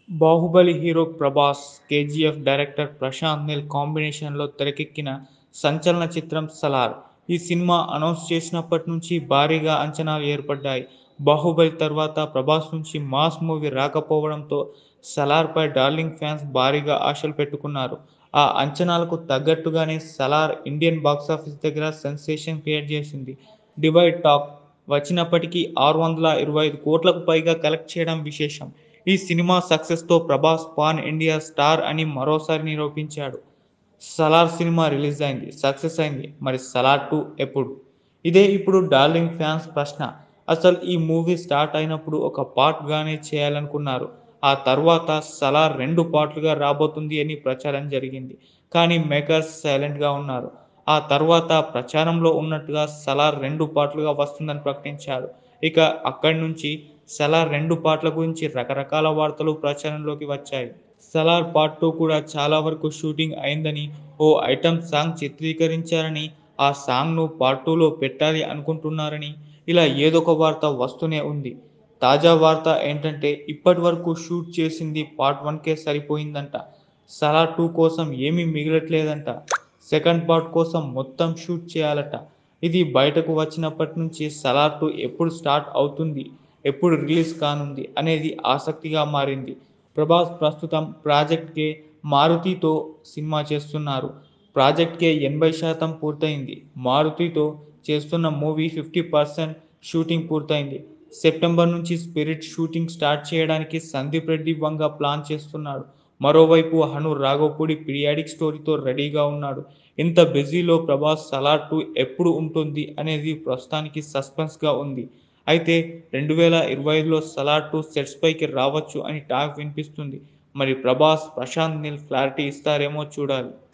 Baahubali hero Prabhas, KGF director Prashanth Neel కాంబినేషన్లో తెరకెక్కిన సంచలన చిత్రం 'సలార్'. ఈ సినిమా అనౌన్స్ చేసినప్పటి నుంచి భారీగా అంచనాలు ఏర్పడ్డాయి. బాహుబలి తర్వాత ప్రభాస్ నుంచి మాస్ మూవీ రాకపోవడంతో 'సలార్'పై డార్లింగ్ ఫ్యాన్స్ భారీగా ఆశలు పెట్టుకున్నారు. ఆ అంచనాలకు తగ్గట్టుగానే 'సలార్' ఇండియన్ బాక్సాఫీస్ దగ్గర సెన్సేషన్ క్రియేట్ చేసింది. డివైడ్ టాక్ వచ్చినప్పటికీ ఆరు వందల ఇరవై ఐదు కోట్లకు పైగా కలెక్ట్ చేయడం విశేషం. ఈ సినిమా సక్సెస్తో ప్రభాస్ పాన్ ఇండియా స్టార్ అని మరోసారి నిరూపించాడు. 'సలార్' సినిమా రిలీజైంది. సక్సెస్ అయింది. మరి 'సలార్ టూ' ఎప్పుడు? ఇదే ఇప్పుడు డార్లింగ్ ఫ్యాన్స్ ప్రశ్న. అసలు ఈ మూవీ స్టార్ట్ అయినప్పుడు ఒక పార్ట్ గానే చేయాలనుకున్నారు. ఆ తర్వాత 'సలార్' రెండు పార్టులుగా రాబోతుంది అని ప్రచారం జరిగింది. కానీ మేకర్స్ సైలెంట్గా ఉన్నారు. ఆ తర్వాత ప్రచారంలో ఉన్నట్టుగా 'సలార్' రెండు పార్టులుగా వస్తుందని ప్రకటించారు. ఇక అక్కడి నుంచి 'సలార్' రెండు పార్ట్ల గురించి రకరకాల వార్తలు ప్రచారంలోకి వచ్చాయి. 'సలార్ పార్ట్ టూ' కూడా చాలా వరకు షూటింగ్ అయిందని, ఓ ఐటెమ్ సాంగ్ చిత్రీకరించారని, ఆ సాంగ్ను పార్ట్ టూలో పెట్టాలి అనుకుంటున్నారని ఇలా ఏదొక వార్త వస్తూనే ఉంది. తాజా వార్త ఏంటంటే ఇప్పటి వరకు షూట్ చేసింది పార్ట్ వన్కే సరిపోయిందంట. 'సలార్ టూ' కోసం ఏమీ మిగలట్లేదంట. సెకండ్ పార్ట్ కోసం మొత్తం షూట్ చేయాలట. ఇది బయటకు వచ్చినప్పటి నుంచి 'సలార్ టూ' ఎప్పుడు స్టార్ట్ అవుతుంది, ఎప్పుడు రిలీజ్ కానుంది అనేది ఆసక్తిగా మారింది. ప్రభాస్ ప్రస్తుతం ప్రాజెక్ట్ కే మారుతితో సినిమా చేస్తున్నారు. ప్రాజెక్ట్ కే ఎనభై శాతం పూర్తయింది. మారుతితో చేస్తున్న మూవీ ఫిఫ్టీ పర్సెంట్ షూటింగ్ పూర్తయింది. సెప్టెంబర్ నుంచి 'స్పిరిట్' షూటింగ్ స్టార్ట్ చేయడానికి సందీప్ రెడ్డి వంగ ప్లాన్ చేస్తున్నాడు. మరోవైపు అను రాఘవపూడి పీరియాడిక్ స్టోరీతో రెడీగా ఉన్నాడు. ఇంత బిజీలో ప్రభాస్ 'సలార్ టూ' ఎప్పుడు ఉంటుంది అనేది ప్రస్తుతానికి సస్పెన్స్గా ఉంది. అయితే రెండు వేల ఇరవై ఐదులో 'సలార్ టూ' సెట్స్పైకి రావచ్చు అని టాక్ వినిపిస్తుంది. మరి ప్రభాస్, ప్రశాంత్ నీల్ క్లారిటీ ఇస్తారేమో చూడాలి.